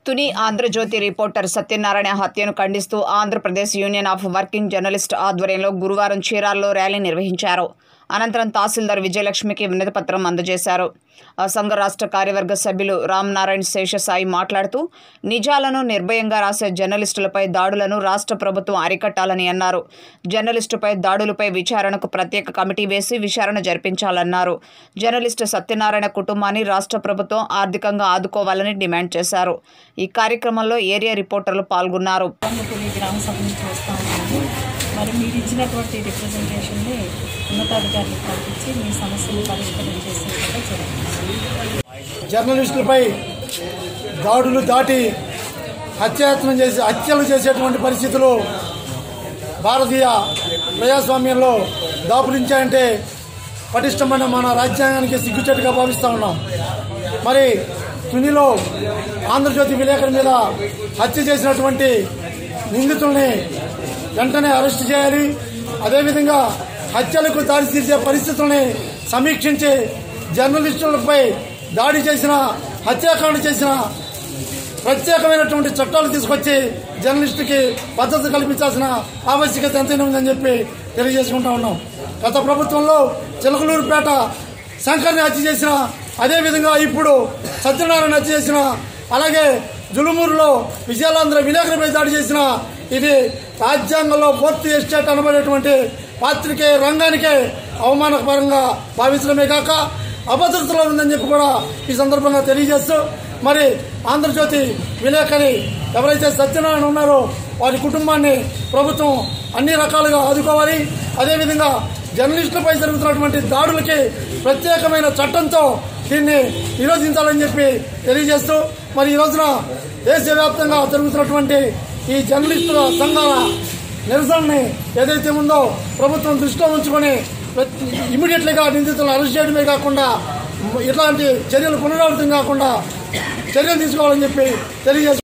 Tuni Andhra Jyothy reporter Satyanarayana హత్యను ఖండిస్తూ Andhra Pradesh union of working journalist ఆధ్వర్యంలో గురువారం చీరాల్లో ర్యాలీ నిర్వహించారు అనంతరం తహసీల్దార్ విజయలక్ష్మికి వినతిపత్రం అందజేశారు ఆ సంఘ రాష్ట్ర కార్యవర్గ సభ్యులు రామనారాయణ శేషసాయి మాట్లాడుతూ నిజాలను నిర్భయంగా రాసే జర్నలిస్టులపై దాడులను రాష్ట్ర ప్రభుత్వం అరికట్టాలని అన్నారు జర్నలిస్టుపై దాడులపై విచారణకు ప్రత్యేక కమిటీ వేసి విచారణ జరిపించాలన్నారు జర్నలిస్టు సత్యనారాయణ కుటుంబాన్ని రాష్ట్ర ప్రభుత్వం ఆర్థికంగా ఆదుకోవాలని డిమాండ్ చేశారు ఈ కార్యక్రమంలో ఏరియా రిపోర్టర్లు పాల్గొన్నారు కొన్ని గ్రామ సభ నుంచి వస్తూ ఉన్నాము మరి మీరు ఇచ్చినటువంటి రిప్రజెంటేషన్ని ఉన్నతాధికారులకు పంపించి మీ సమస్యను పరిష్కారం చేసేట్టుగా చూడండి జర్నలిస్టులపై దాడులు దాటి హత్యాయత్నం చేసి హత్యలు చేసేటువంటి పరిస్థితులు భారతీయ ప్రజాస్వామ్యంలో దాపురించాయంటే పటిష్టమైన మన రాజ్యాంగానికి సిగ్గుచేటుగా భావిస్తూ ఉన్నాం మరి తునిలో ఆంధ్రజ్యోతి విలేకరు మీద హత్య చేసినటువంటి నిందితుల్ని వెంటనే అరెస్ట్ చేయాలి అదేవిధంగా హత్యలకు దారితీసే పరిస్థితుల్ని సమీక్షించి జర్నలిస్టులపై దాడి చేసిన హత్యాకాండ చేసిన ప్రత్యేకమైనటువంటి చట్టాలు తీసుకొచ్చి జర్నలిస్టుకి భద్రత కల్పించాల్సిన ఆవశ్యకత ఎంతైనా ఉందని చెప్పి తెలియజేసుకుంటా ఉన్నాం గత ప్రభుత్వంలో చిలకలూరుపేట శంకర్ని హత్య చేసిన అదేవిధంగా ఇప్పుడు సత్యనారాయణ హత్య చేసిన అలాగే జులుమూరులో విజయాలంధ్ర విలేకరుపై దాడి చేసిన ఇది రాజ్యాంగంలో ఫోర్త్ ఎస్టేట్ అనబడేటువంటి పాత్రికే రంగానికే అవమానకరంగా భావించడమే కాక అభద్రతలో ఉందని చెప్పి కూడా ఈ సందర్భంగా తెలియజేస్తూ మరి ఆంధ్రజ్యోతి విలేకరి ఎవరైతే సత్యనారాయణ ఉన్నారో వారి కుటుంబాన్ని ప్రభుత్వం అన్ని రకాలుగా ఆదుకోవాలి అదేవిధంగా జర్నలిస్టులపై జరుగుతున్నటువంటి దాడులకి ప్రత్యేకమైన చట్టంతో దీన్ని నిరోధించాలని చెప్పి తెలియజేస్తూ మరి ఈ రోజున దేశవ్యాప్తంగా జరుగుతున్నటువంటి ఈ జర్నలిస్టుల సంఘాల నిరసనని ఏదైతే ఉందో ప్రభుత్వం దృష్టిలో ఉంచుకొని ఇమీడియట్లీగా నిందితులను అరెస్ట్ చేయడమే కాకుండా ఇట్లాంటి చర్యలు పునరావృతం కాకుండా చర్యలు తీసుకోవాలని చెప్పి తెలియజేస్తున్నారు